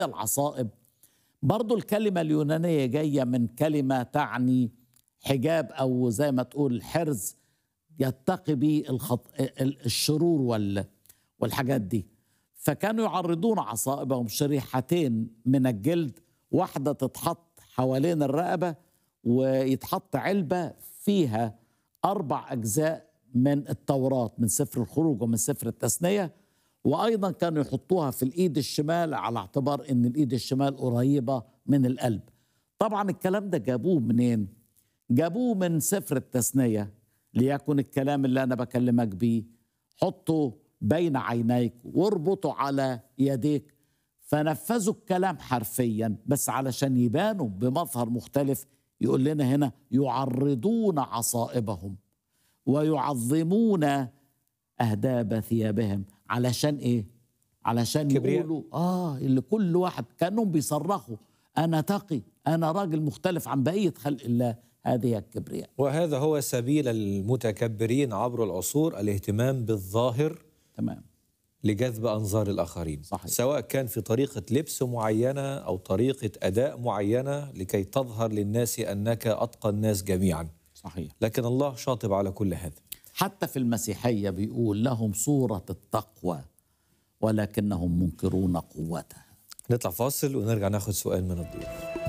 العصائب برضو الكلمة اليونانية جاية من كلمة تعني حجاب أو زي ما تقول حرز يتقي به الخط... الشرور وال... والحاجات دي فكانوا يعرضون عصائبهم شريحتين من الجلد واحدة تتحط حوالين الرقبة ويتحط علبة فيها أربع أجزاء من التوراة من سفر الخروج ومن سفر التثنية وأيضا كانوا يحطوها في الإيد الشمال على اعتبار أن الإيد الشمال قريبة من القلب طبعا الكلام ده جابوه منين؟ جابوه من سفر التثنية ليكن الكلام اللي أنا بكلمك بيه حطه بين عينيك واربطه على يديك فنفذوا الكلام حرفيا بس علشان يبانوا بمظهر مختلف يقول لنا هنا يعرضون عصائبهم ويعظمون أهداب ثيابهم علشان إيه؟ علشان كبرياء. يقولوا آه اللي كل واحد كأنهم بيصرخوا أنا تقي أنا راجل مختلف عن بقية خلق الله هذه الكبرياء وهذا هو سبيل المتكبرين عبر العصور الاهتمام بالظاهر تمام لجذب انظار الاخرين صحيح. سواء كان في طريقه لبس معينه او طريقه اداء معينه لكي تظهر للناس انك اتقى الناس جميعا صحيح لكن الله شاطب على كل هذا حتى في المسيحية بيقول لهم صورة التقوى ولكنهم منكرون قوتها نطلع فاصل ونرجع ناخد سؤال من الضيوف